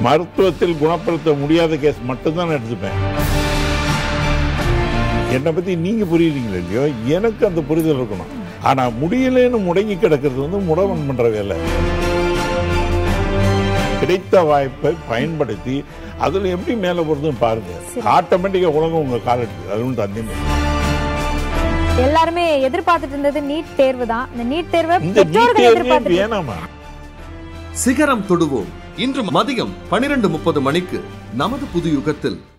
மருத்துவத்தில் குணப்படுத்த முடியாத கேஸ் மட்டும்தான் நான் எடுத்துப்பேன் என்னை பத்தி நீங்க புரியுறீங்களோ இல்லையோ எனக்கு அந்த புரிதல் இருக்கணும் ஆனா முடியலன்னு முடங்கி கிடக்கிறது வந்து முடவன் பண்ற வேலை கிடைத்த வாய்ப்பை பயன்படுத்தி அதுல எப்படி மேல போறதுன்னு பாருங்க ஆட்டோமேட்டிக்கா உலகம் உங்க கால் எடுக்குது அது ஒன்று தண்ணி எல்லாருமே எதிர்பார்த்துட்டு இருந்தது நீட் தேர்வு தான் இந்த நீட் தேர்வை இந்த நீட் பெற்றோர்கள் தேர்வே எதிர்பார்த்துட்டு வேணாமா சிகரம் தொடுவோம் இன்று மதியம் பனிரெண்டு முப்பது மணிக்கு நமது புது யுகத்தில்